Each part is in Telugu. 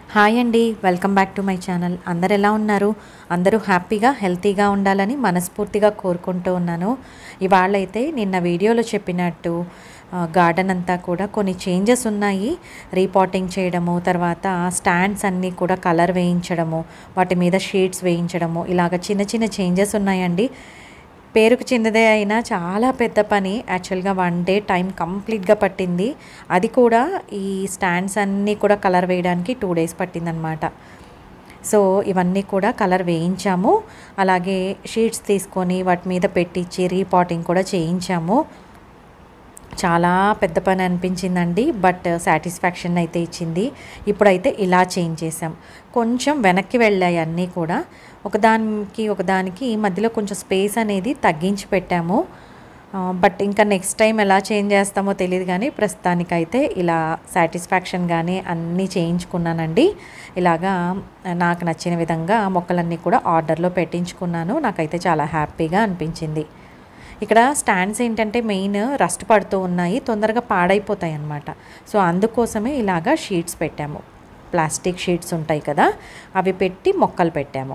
హాయ్ అండి welcome back to my channel అందరు ఎలా ఉన్నారు అందరూ హ్యాపీగా హెల్తీగా ఉండాలని మనస్ఫూర్తిగా కోరుకుంటూ ఉన్నాను ఇవాళ అయితే నిన్న వీడియోలో చెప్పినట్టు ఆ, గార్డెన్ అంతా కూడా కొన్ని చేంజెస్ ఉన్నాయి రీపాటింగ్ చేయడము తర్వాత స్టాండ్స్ అన్నీ కూడా కలర్ వేయించడము వాటి మీద షీట్స్ వేయించడము ఇలాగ చిన్న చిన్న చేంజెస్ ఉన్నాయండి పేరుకు చిన్నదే అయినా చాలా పెద్ద పని యాక్చువల్గా వన్ డే టైం కంప్లీట్గా పట్టింది అది కూడా ఈ స్టాండ్స్ అన్నీ కూడా కలర్ వేయడానికి టూ డేస్ పట్టిందనమాట సో ఇవన్నీ కూడా కలర్ వేయించాము అలాగే షీట్స్ తీసుకొని వాటి మీద పెట్టించి రీపాటింగ్ కూడా చేయించాము చాలా పెద్ద పని అనిపించిందండి బట్ సాటిస్ఫాక్షన్ అయితే ఇచ్చింది ఇప్పుడైతే ఇలా చేంజ్ చేసాం కొంచెం వెనక్కి వెళ్ళాయి అన్నీ కూడా ఒకదానికి ఒకదానికి మధ్యలో కొంచెం స్పేస్ అనేది తగ్గించి పెట్టాము బట్ ఇంకా నెక్స్ట్ టైం ఎలా చేంజ్ చేస్తామో తెలియదు కానీ ప్రస్తుతానికైతే ఇలా సాటిస్ఫాక్షన్గానే అన్నీ చేయించుకున్నానండి ఇలాగా నాకు నచ్చిన విధంగా మొక్కలన్నీ కూడా ఆర్డర్లో పెట్టించుకున్నాను నాకైతే చాలా హ్యాపీగా అనిపించింది ఇక్కడ స్టాండ్స్ ఏంటంటే మెయిన్ రస్ట్ పడుతూ ఉన్నాయి తొందరగా పాడైపోతాయి అన్నమాట సో అందుకోసమే ఇలాగా షీట్స్ పెట్టాము ప్లాస్టిక్ షీట్స్ ఉంటాయి కదా అవి పెట్టి మొక్కలు పెట్టాము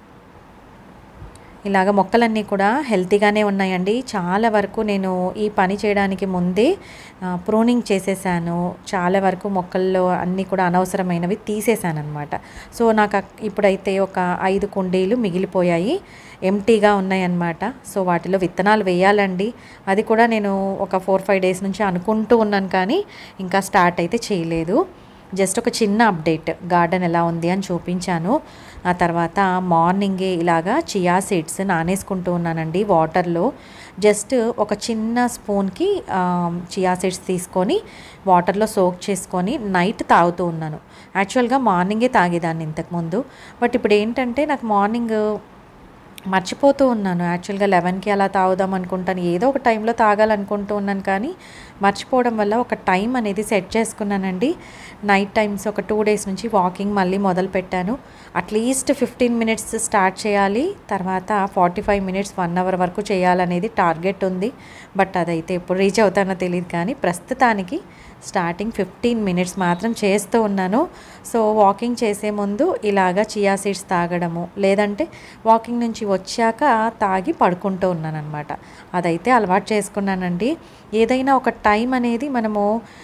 ఇలాగ మొక్కలన్నీ కూడా హెల్తీగానే ఉన్నాయండి చాలా వరకు నేను ఈ పని చేయడానికి ముందే ప్రూనింగ్ చేసేసాను చాలా వరకు మొక్కల్లో అన్నీ కూడా అనవసరమైనవి తీసేసాను అనమాట సో నాకు అక్- ఇప్పుడైతే ఒక ఐదు కుండీలు మిగిలిపోయాయి ఎంటీగా ఉన్నాయన్నమాట సో వాటిలో విత్తనాలు వేయాలండి అది కూడా నేను ఒక ఫోర్ ఫైవ్ డేస్ నుంచి అనుకుంటూ ఉన్నాను కానీ ఇంకా స్టార్ట్ అయితే చేయలేదు జస్ట్ ఒక చిన్న అప్డేట్ గార్డెన్ ఎలా ఉంది అని చూపించాను ఆ తర్వాత మార్నింగే ఇలాగా చియా సీడ్స్ నానేసుకుంటూ ఉన్నానండి వాటర్లో జస్ట్ ఒక చిన్న స్పూన్కి చియా సీడ్స్ తీసుకొని వాటర్లో సోక్ చేసుకొని నైట్ తాగుతూ ఉన్నాను యాక్చువల్గా మార్నింగే తాగేదాన్ని ఇంతకుముందు బట్ ఇప్పుడు ఏంటంటే నాకు మార్నింగ్ మర్చిపోతూ ఉన్నాను యాక్చువల్గా లెవెన్కి అలా తాగుదాం అనుకుంటాను ఏదో ఒక టైంలో తాగాలనుకుంటూ ఉన్నాను కానీ మర్చిపోవడం వల్ల ఒక టైం అనేది సెట్ చేసుకున్నానండి నైట్ టైమ్స్ ఒక టూ డేస్ నుంచి వాకింగ్ మళ్ళీ మొదలు పెట్టాను అట్లీస్ట్ ఫిఫ్టీన్ మినిట్స్ స్టార్ట్ చేయాలి తర్వాత forty five minutes one hour వరకు చేయాలనేది టార్గెట్ ఉంది బట్ అదైతే ఎప్పుడు రీచ్ అవుతానో తెలియదు కానీ ప్రస్తుతానికి స్టార్టింగ్ ఫిఫ్టీన్ మినిట్స్ మాత్రం చేస్తూ ఉన్నాను సో వాకింగ్ చేసే ముందు ఇలాగా చియా సీడ్స్ తాగడము లేదంటే వాకింగ్ నుంచి వచ్చాక తాగి పడుకుంటూ ఉన్నాను అనమాట అదైతే అలవాటు చేసుకున్నానండి ఏదైనా ఒక టైం అనేది మనము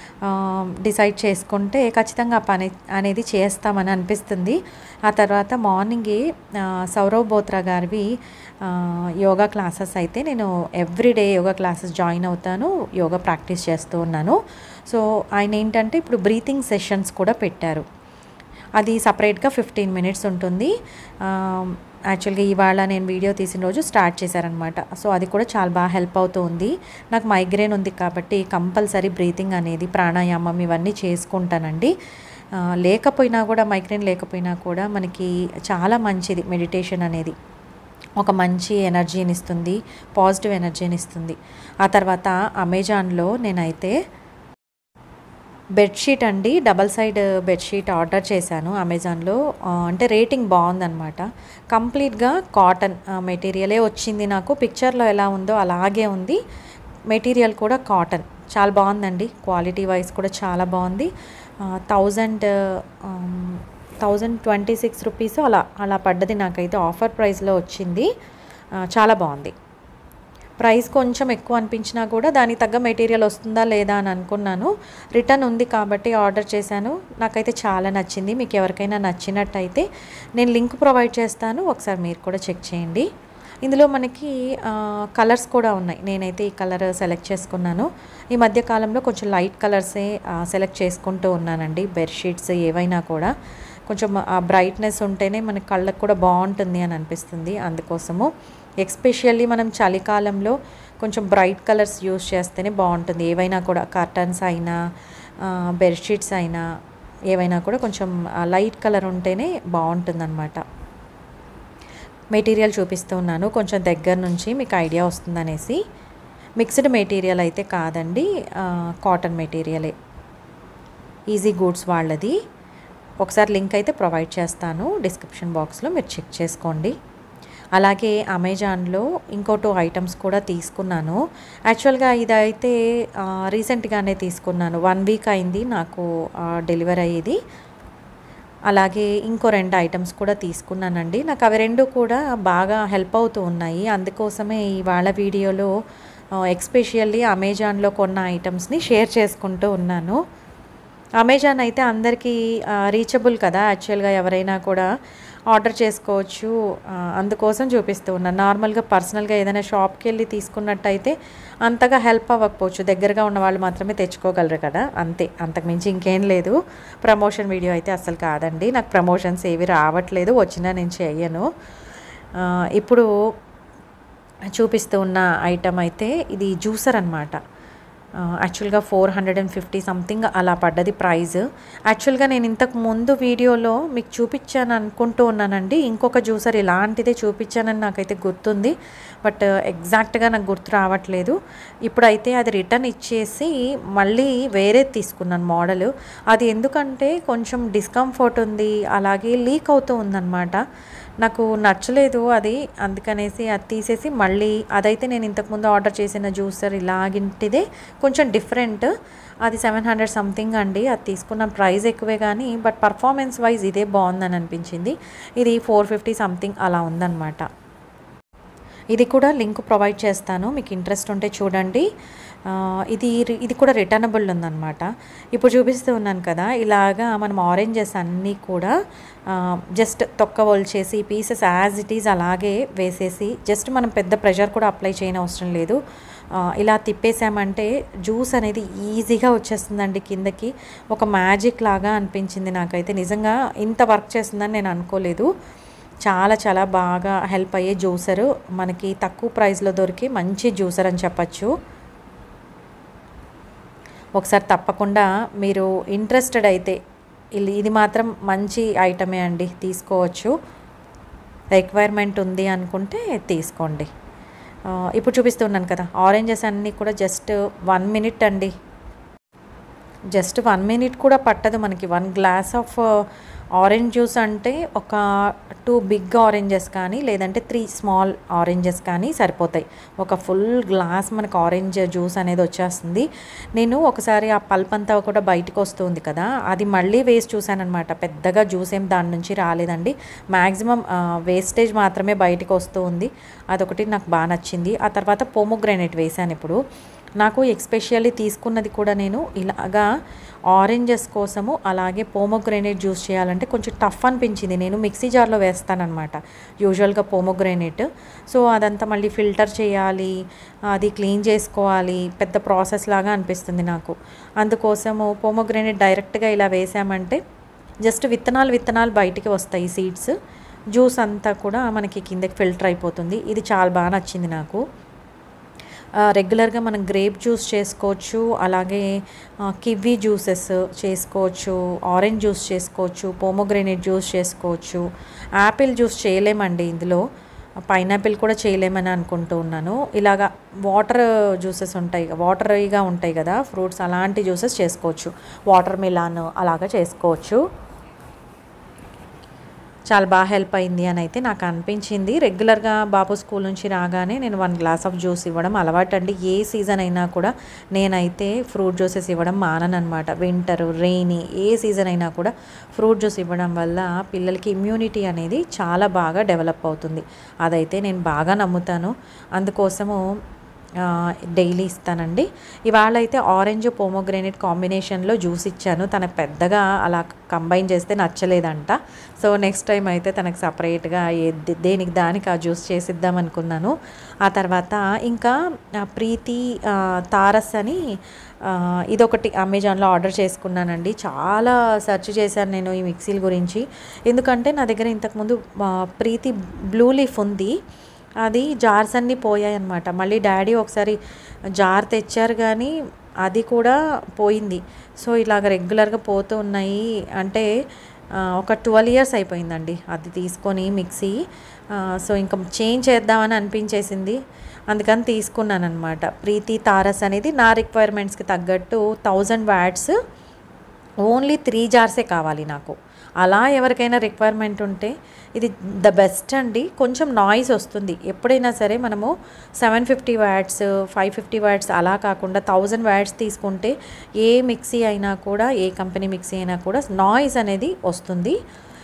డిసైడ్ చేసుకుంటే ఖచ్చితంగా ఆ పని అనేది చేస్తామని అనిపిస్తుంది ఆ తర్వాత మార్నింగే ఆ, సౌరవ్ బోత్రా గారివి ఆ, యోగా క్లాసెస్ అయితే నేను ఎవ్రీడే యోగా క్లాసెస్ జాయిన్ అవుతాను యోగా ప్రాక్టీస్ చేస్తూ ఉన్నాను సో ఆయన ఏంటంటే ఇప్పుడు బ్రీతింగ్ సెషన్స్ కూడా పెట్టారు అది సపరేట్గా ఫిఫ్టీన్ మినిట్స్ ఉంటుంది యాక్చువల్గా ఇవాళ నేను వీడియో తీసిన రోజు స్టార్ట్ చేశారనమాట సో అది కూడా చాలా బాగా హెల్ప్ అవుతూ ఉంది నాకు మైగ్రేన్ ఉంది కాబట్టి కంపల్సరీ బ్రీతింగ్ అనేది ప్రాణాయామం ఇవన్నీ చేసుకుంటానండి ఆ, లేకపోయినా కూడా మైగ్రేన్ లేకపోయినా కూడా మనకి చాలా మంచిది మెడిటేషన్ అనేది ఒక మంచి ఎనర్జీని ఇస్తుంది పాజిటివ్ ఎనర్జీని ఇస్తుంది ఆ తర్వాత అమెజాన్లో నేనైతే బెడ్షీట్ అండి డబల్ సైడ్ బెడ్షీట్ ఆర్డర్ చేశాను అమెజాన్లో ఆ, అంటే రేటింగ్ బాగుందన్నమాట కంప్లీట్గా కాటన్ మెటీరియలే వచ్చింది నాకు పిక్చర్లో ఎలా ఉందో అలాగే ఉంది మెటీరియల్ కూడా కాటన్ చాలా బాగుందండి క్వాలిటీ వైజ్ కూడా చాలా బాగుంది thousand thousand twenty six rupees అలా అలా పడ్డది నాకైతే ఆఫర్ ప్రైస్లో వచ్చింది ఆ, చాలా బాగుంది ప్రైస్ కొంచెం ఎక్కువ అనిపించినా కూడా దానికి తగ్గ మెటీరియల్ వస్తుందా లేదా అని అనుకున్నాను రిటర్న్ ఉంది కాబట్టి ఆర్డర్ చేశాను నాకైతే చాలా నచ్చింది మీకు ఎవరికైనా నచ్చినట్టయితే నేను లింక్ ప్రొవైడ్ చేస్తాను ఒకసారి మీరు కూడా చెక్ చేయండి ఇందులో మనకి కలర్స్ కూడా ఉన్నాయి నేనైతే ఈ కలర్ సెలెక్ట్ చేసుకున్నాను ఈ మధ్య కాలంలో కొంచెం లైట్ కలర్సే సెలెక్ట్ చేసుకుంటూ ఉన్నానండి బెడ్షీట్స్ ఏవైనా కూడా కొంచెం ఆ బ్రైట్నెస్ ఉంటేనే మన కళ్ళకు కూడా బాగుంటుంది అని అనిపిస్తుంది అందుకోసము ఎక్స్పెషల్లీ మనం చలికాలంలో కొంచెం బ్రైట్ కలర్స్ యూస్ చేస్తేనే బాగుంటుంది ఏవైనా కూడా కర్టన్స్ అయినా బెడ్షీట్స్ అయినా ఏవైనా కూడా కొంచెం లైట్ కలర్ ఉంటేనే బాగుంటుందన్నమాట మెటీరియల్ చూపిస్తూ ఉన్నాను కొంచెం దగ్గర నుంచి మీకు ఐడియా వస్తుందనేసి మిక్స్డ్ మెటీరియల్ అయితే కాదండి ఆ, కాటన్ మెటీరియలే ఈజీ గూడ్స్ వాళ్ళది ఒకసారి లింక్ అయితే ప్రొవైడ్ చేస్తాను డిస్క్రిప్షన్ బాక్స్లో మీరు చెక్ చేసుకోండి అలాగే అమెజాన్లో ఇంకో టూ ఐటమ్స్ కూడా తీసుకున్నాను యాక్చువల్గా ఇదైతే రీసెంట్గానే తీసుకున్నాను వన్ వీక్ అయింది నాకు డెలివరీ అయ్యేది అలాగే ఇంకో రెండు ఐటమ్స్ కూడా తీసుకున్నానండి నాకు అవి రెండు కూడా బాగా హెల్ప్ అవుతూ ఉన్నాయి అందుకోసమే ఇవాళ వీడియోలో ఎక్స్పెషల్లీ అమెజాన్లో కొన్న ఐటమ్స్ని షేర్ చేసుకుంటూ ఉన్నాను అమెజాన్ అయితే అందరికీ రీచబుల్ కదా యాక్చువల్గా ఎవరైనా కూడా ఆర్డర్ చేసుకోవచ్చు ఆ, అందుకోసం చూపిస్తూ ఉన్నాను నార్మల్గా పర్సనల్గా ఏదైనా షాప్కి వెళ్ళి తీసుకున్నట్టయితే అంతగా హెల్ప్ అవ్వకపోవచ్చు దగ్గరగా ఉన్న వాళ్ళు మాత్రమే తెచ్చుకోగలరు కదా అంతే అంతకుమించి ఇంకేం లేదు ప్రమోషన్ వీడియో అయితే అస్సలు కాదండి నాకు ప్రమోషన్స్ ఏవి రావట్లేదు వచ్చినా నేను చెయ్యను ఆ, ఇప్పుడు చూపిస్తూ ఉన్న ఐటమ్ అయితే ఇది జ్యూసర్ అనమాట యాక్చువల్గా four hundred and fifty something అలా పడ్డది ప్రైస్ యాక్చువల్గా నేను ఇంతకు ముందు వీడియోలో మీకు చూపించాను అనుకుంటూ ఉన్నానండి ఇంకొక జ్యూసర్ ఇలాంటిదే చూపించానని నాకైతే గుర్తుంది బట్ ఎగ్జాక్ట్గా నాకు గుర్తు రావట్లేదు ఇప్పుడైతే అది రిటర్న్ ఇచ్చేసి మళ్ళీ వేరే తీసుకున్నాను మోడల్ అది ఎందుకంటే కొంచెం డిస్కంఫర్ట్ ఉంది అలాగే లీక్ అవుతూ ఉందన్నమాట నాకు నచ్చలేదు అది అందుకనేసి అది తీసేసి మళ్ళీ అదైతే నేను ఇంతకుముందు ఆర్డర్ చేసిన జ్యూసర్ ఇలాగింటిదే కొంచెం డిఫరెంట్ అది సెవెన్ హండ్రెడ్ సంథింగ్ అండి అది తీసుకున్న ప్రైస్ ఎక్కువే కానీ బట్ పర్ఫార్మెన్స్ వైజ్ ఇదే బాగుందని అనిపించింది ఇది ఫోర్ ఫిఫ్టీ సంథింగ్ అలా ఉందన్నమాట ఇది కూడా లింక్ ప్రొవైడ్ చేస్తాను మీకు ఇంట్రెస్ట్ ఉంటే చూడండి ఆ, ఇది రి- ఇది కూడా రిటర్నబుల్ ఉందన్నమాట ఇప్పుడు చూపిస్తూ ఉన్నాను కదా ఇలాగా మనం ఆరెంజెస్ అన్నీ కూడా జస్ట్ తొక్క చేసి పీసెస్ యాజ్ ఇట్ ఈజ్ అలాగే వేసేసి జస్ట్ మనం పెద్ద ప్రెషర్ కూడా అప్లై చేయని అవసరం లేదు ఆ, ఇలా తిప్పేసామంటే జ్యూస్ అనేది ఈజీగా వచ్చేస్తుందండి కిందకి ఒక మ్యాజిక్ లాగా అనిపించింది నాకైతే నిజంగా ఇంత వర్క్ చేస్తుందని నేను అనుకోలేదు చాలా చాలా బాగా హెల్ప్ అయ్యే జ్యూసరు మనకి తక్కువ ప్రైస్లో దొరికి మంచి జ్యూసర్ అని చెప్పచ్చు ఒకసారి తప్పకుండా మీరు ఇంట్రెస్టెడ్ అయితే ఇది ఇది మాత్రం మంచి ఐటమే అండి తీసుకోవచ్చు రిక్వైర్మెంట్ ఉంది అనుకుంటే తీసుకోండి ఆ, ఇప్పుడు చూపిస్తున్నాను కదా ఆరెంజెస్ అన్నీ కూడా జస్ట్ వన్ మినిట్ అండి జస్ట్ వన్ మినిట్ కూడా పట్టదు మనకి one glass of orange juice అంటే ఒక టూ బిగ్ ఆరెంజెస్ కానీ లేదంటే త్రీ స్మాల్ ఆరెంజెస్ కానీ సరిపోతాయి ఒక ఫుల్ గ్లాస్ మనకు ఆరెంజ్ జ్యూస్ అనేది వచ్చేస్తుంది నేను ఒకసారి ఆ పల్ప్ అంతా కూడా బయటకు వస్తుంది కదా అది మళ్ళీ వేసి చూశానమాట పెద్దగా జ్యూస్ ఏం దాని నుంచి రాలేదండి మ్యాక్సిమం వేస్టేజ్ మాత్రమే బయటకు వస్తూ ఉంది అదొకటి నాకు బాగా నచ్చింది ఆ తర్వాత పోమోగ్రానైట్ వేసాను ఇప్పుడు నాకు ఎక్స్పెషల్లీ తీసుకున్నది కూడా నేను ఇలాగా ఆరెంజెస్ కోసము అలాగే పోమోగ్రేనేట్ జ్యూస్ చేయాలంటే కొంచెం టఫ్ అనిపించింది నేను మిక్సీ జార్లో వేస్తానన్నమాట యూజువల్గా పోమోగ్రేనేట్ సో అదంతా మళ్ళీ ఫిల్టర్ చేయాలి అది క్లీన్ చేసుకోవాలి పెద్ద ప్రాసెస్ లాగా అనిపిస్తుంది నాకు అందుకోసము పోమోగ్రేనేట్ డైరెక్ట్గా ఇలా వేసామంటే జస్ట్ విత్తనాలు విత్తనాలు బయటికి వస్తాయి సీడ్స్ జ్యూస్ అంతా కూడా మనకి కిందకి ఫిల్టర్ అయిపోతుంది ఇది చాలా బాగా నచ్చింది నాకు ఆ, రెగ్యులర్గా మనం గ్రేప్ జ్యూస్ చేసుకోవచ్చు అలాగే ఆ, కివీ జ్యూసెస్ చేసుకోవచ్చు ఆరెంజ్ జ్యూస్ చేసుకోవచ్చు పోమోగ్రేనేట్ జ్యూస్ చేసుకోవచ్చు యాపిల్ జ్యూస్ చేయలేమండి ఇందులో పైనాపిల్ కూడా చేయలేమని అనుకుంటూ ఉన్నాను ఇలాగా వాటర్ జ్యూసెస్ ఉంటాయి వాటరీగా ఉంటాయి కదా ఫ్రూట్స్ అలాంటి జ్యూసెస్ చేసుకోవచ్చు వాటర్ మిలాన్ అలాగా చేసుకోవచ్చు చాలా బాగా హెల్ప్ అయింది అని అయితే నాకు అనిపించింది రెగ్యులర్గా బాబు స్కూల్ నుంచి రాగానే నేను వన్ గ్లాస్ ఆఫ్ జ్యూస్ ఇవ్వడం అలవాటు అండి ఏ సీజన్ అయినా కూడా నేనైతే ఫ్రూట్ జ్యూసెస్ ఇవ్వడం మాననమాట వింటర్ రెయినీ ఏ సీజన్ అయినా కూడా ఫ్రూట్ జ్యూస్ ఇవ్వడం వల్ల పిల్లలకి ఇమ్యూనిటీ అనేది చాలా బాగా డెవలప్ అవుతుంది అదైతే నేను బాగా నమ్ముతాను అందుకోసము డైలీ ఇస్తానండి ఇవాళ అయితే ఆరెంజ్ పోమోగ్రేనేట్ కాంబినేషన్లో జ్యూస్ ఇచ్చాను తనకు పెద్దగా అలా కంబైన్ చేస్తే నచ్చలేదంట సో నెక్స్ట్ టైం అయితే తనకు సపరేట్గా ఏ దేనికి దానికి ఆ జ్యూస్ చేసిద్దాం అనుకున్నాను ఆ తర్వాత ఇంకా ఆ, ప్రీతి ఆ, తారస్ అని ఆ, ఇదొకటి అమెజాన్లో ఆర్డర్ చేసుకున్నానండి చాలా సెర్చ్ చేశాను నేను ఈ మిక్సీల గురించి ఎందుకంటే నా దగ్గర ఇంతకుముందు ఆ, ప్రీతి బ్లూ లీఫ్ ఉంది అది జార్స్ అన్నీ పోయాయి అనమాట మళ్ళీ డాడీ ఒకసారి జార్ తెచ్చారు కానీ అది కూడా పోయింది సో ఇలాగ రెగ్యులర్గా పోతూ ఉన్నాయి అంటే ఆ, ఒక ట్వెల్వ్ ఇయర్స్ అయిపోయిందండి అది తీసుకొని మిక్సీ ఆ, సో ఇంకా చేంజ్ చేద్దామని అనిపించేసింది అందుకని తీసుకున్నాను అనమాట ప్రీతి తారస్ అనేది నా రిక్వైర్మెంట్స్కి తగ్గట్టు థౌజండ్ వ్యాట్స్ ఓన్లీ త్రీ జార్సే కావాలి నాకు అలా ఎవరికైనా రిక్వైర్మెంట్ ఉంటే ఇది ద బెస్ట్ అండి కొంచెం నాయిస్ వస్తుంది ఎప్పుడైనా సరే మనము seven fifty watts five fifty watts అలా కాకుండా థౌజండ్ వ్యాట్స్ తీసుకుంటే ఏ మిక్సీ అయినా కూడా ఏ కంపెనీ మిక్సీ అయినా కూడా నాయిస్ అనేది వస్తుంది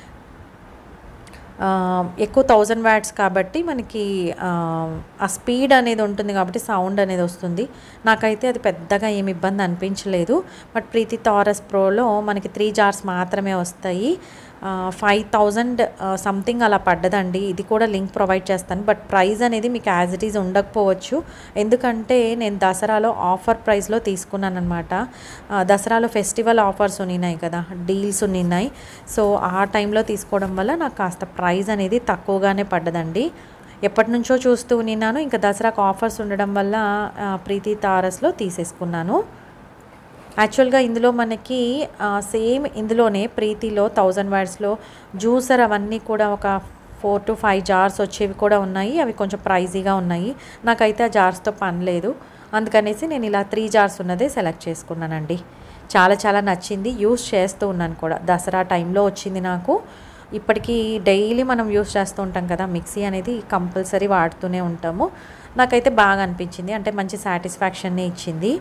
ఆ, ఎక్కువ థౌజండ్ వ్యాట్స్ కాబట్టి మనకి ఆ, ఆ స్పీడ్ అనేది ఉంటుంది కాబట్టి సౌండ్ అనేది వస్తుంది నాకైతే అది పెద్దగా ఏమి ఇబ్బంది అనిపించలేదు బట్ ప్రీతి టారస్ ప్రోలో మనకి త్రీ జార్స్ మాత్రమే వస్తాయి ఫైవ్ థౌజండ్ సంథింగ్ అలా పడ్డదండి ఇది కూడా లింక్ ప్రొవైడ్ చేస్తాను బట్ ప్రైస్ అనేది మీకు యాజ్ ఇట్ ఈజ్ ఉండకపోవచ్చు ఎందుకంటే నేను దసరాలో ఆఫర్ ప్రైస్లో తీసుకున్నాను అనమాట దసరాలో ఫెస్టివల్ ఆఫర్స్ ఉన్నాయి కదా డీల్స్ ఉన్నాయి సో ఆ టైంలో తీసుకోవడం వల్ల నాకు కాస్త ప్రైస్ అనేది తక్కువగానే పడ్డదండి ఎప్పటి నుంచో చూస్తూ ఉన్నాను ఇంకా దసరాకు ఆఫర్స్ ఉండడం వల్ల ఆ, ప్రీతి తారస్లో తీసేసుకున్నాను యాక్చువల్గా ఇందులో మనకి సేమ్ ఇందులోనే ప్రీతిలో థౌజండ్ వర్డ్స్లో జ్యూసర్ అవన్నీ కూడా ఒక ఫోర్ టు ఫైవ్ జార్స్ వచ్చేవి కూడా ఉన్నాయి అవి కొంచెం ప్రైజీగా ఉన్నాయి నాకైతే ఆ జార్స్తో పని లేదు అందుకనేసి నేను ఇలా త్రీ జార్స్ ఉన్నదే సెలెక్ట్ చేసుకున్నానండి చాలా చాలా నచ్చింది యూస్ చేస్తూ ఉన్నాను కూడా దసరా టైంలో వచ్చింది నాకు ఇప్పటికీ డైలీ మనం యూస్ చేస్తూ ఉంటాం కదా మిక్సీ అనేది కంపల్సరీ వాడుతూనే ఉంటాము నాకైతే బాగా అనిపించింది అంటే మంచి సాటిస్ఫాక్షన్ని ఇచ్చింది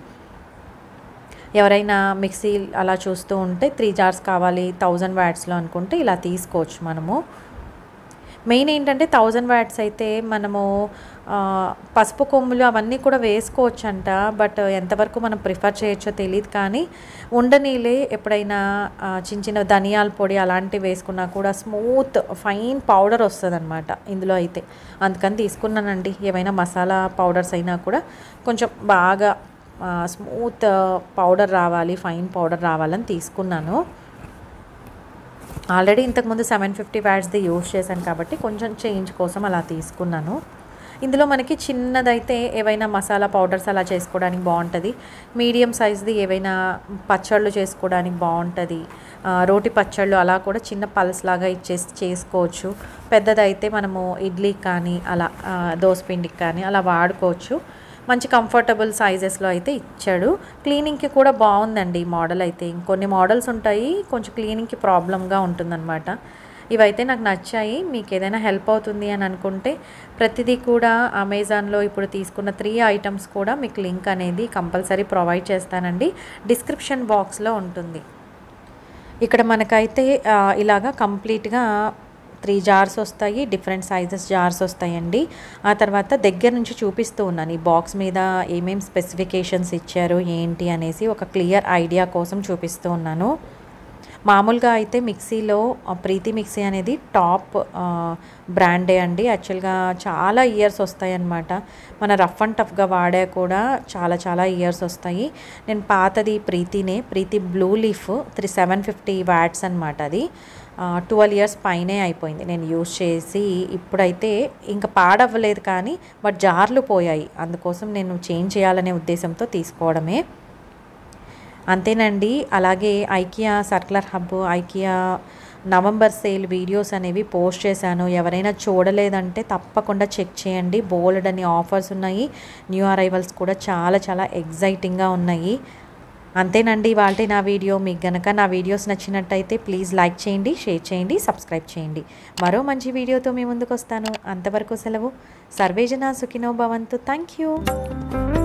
ఎవరైనా మిక్సీ అలా చూస్తూ ఉంటే త్రీ జార్స్ కావాలి థౌజండ్ వ్యాట్స్లో అనుకుంటే ఇలా తీసుకోవచ్చు మనము మెయిన్ ఏంటంటే థౌజండ్ వ్యాట్స్ అయితే మనము ఆ, పసుపు కొమ్ములు అవన్నీ కూడా వేసుకోవచ్చు అంట బట్ ఎంతవరకు మనం ప్రిఫర్ చేయొచ్చో తెలియదు కానీ ఉండనీలే ఎప్పుడైనా ఆ, చిన్న చిన్న ధనియాల పొడి అలాంటివి వేసుకున్నా కూడా స్మూత్ ఫైన్ పౌడర్ వస్తుంది అనమాట ఇందులో అయితే అందుకని తీసుకున్నానండి ఏమైనా మసాలా పౌడర్స్ అయినా కూడా కొంచెం బాగా స్మూత్ పౌడర్ రావాలి ఫైన్ పౌడర్ రావాలని తీసుకున్నాను ఆల్రెడీ ఇంతకుముందు సెవెన్ ఫిఫ్టీ వ్యాట్స్ది యూస్ చేశాను కాబట్టి కొంచెం చేంజ్ కోసం అలా తీసుకున్నాను ఇందులో మనకి చిన్నదైతే ఏవైనా మసాలా పౌడర్స్ అలా చేసుకోవడానికి బాగుంటుంది మీడియం సైజ్ది ఏవైనా పచ్చళ్ళు చేసుకోవడానికి బాగుంటుంది ఆ, రోటి పచ్చళ్ళు అలా కూడా చిన్న పల్స్ లాగా ఇచ్చేసి చేసుకోవచ్చు పెద్దదైతే మనము ఇడ్లీకి కానీ అలా ఆ, దోసపిండికి కానీ అలా వాడుకోవచ్చు మంచి కంఫర్టబుల్ సైజెస్లో అయితే ఇచ్చాడు క్లీనింగ్కి కూడా బాగుందండి ఈ మోడల్ అయితే ఇంకొన్ని మోడల్స్ ఉంటాయి కొంచెం క్లీనింగ్కి ప్రాబ్లమ్గా ఉంటుందన్నమాట ఇవైతే నాకు నచ్చాయి మీకు ఏదైనా హెల్ప్ అవుతుంది అని అనుకుంటే ప్రతిదీ కూడా అమెజాన్లో ఇప్పుడు తీసుకున్న త్రీ ఐటమ్స్ కూడా మీకు లింక్ అనేది కంపల్సరీ ప్రొవైడ్ చేస్తానండి డిస్క్రిప్షన్ బాక్స్లో ఉంటుంది ఇక్కడ మనకైతే ఆ, ఇలాగా కంప్లీట్గా త్రీ జార్స్ వస్తాయి డిఫరెంట్ సైజెస్ జార్స్ వస్తాయండి ఆ తర్వాత దగ్గర నుంచి చూపిస్తూ ఉన్నాను ఈ బాక్స్ మీద ఏమేం స్పెసిఫికేషన్స్ ఇచ్చారు ఏంటి అనేసి ఒక క్లియర్ ఐడియా కోసం చూపిస్తూ ఉన్నాను మామూలుగా అయితే మిక్సీలో ఆ, ప్రీతి మిక్సీ అనేది టాప్ ఆ, బ్రాండే అండి యాక్చువల్గా చాలా ఇయర్స్ వస్తాయి అన్నమాట మన రఫ్ అండ్ టఫ్గా వాడా కూడా చాలా చాలా ఇయర్స్ వస్తాయి నేను పాతది ప్రీతినే Preethi blue leaf three seven fifty watts అనమాట అది ట్వెల్వ్ ఇయర్స్ పైనే అయిపోయింది నేను యూస్ చేసి ఇప్పుడైతే ఇంకా పాడవ్వలేదు కానీ బట్ జార్లు పోయాయి అందుకోసం నేను చేంజ్ చేయాలనే ఉద్దేశంతో తీసుకోవడమే అంతేనండి అలాగే IKEA circular hub IKEA November sale videos అనేవి పోస్ట్ చేశాను ఎవరైనా చూడలేదంటే తప్పకుండా చెక్ చేయండి బోల్డ్ అని ఆఫర్స్ ఉన్నాయి న్యూ అరైవల్స్ కూడా చాలా చాలా ఎగ్జైటింగ్గా ఉన్నాయి అంతేనండి వాళ్ళ నా వీడియో మీకు గనక నా వీడియోస్ నచ్చినట్టయితే ప్లీజ్ లైక్ చేయండి షేర్ చేయండి సబ్స్క్రైబ్ చేయండి మరో మంచి వీడియోతో మీ ముందుకు వస్తాను అంతవరకు సెలవు సర్వేజన సుఖినో భవంతు థ్యాంక్ యూ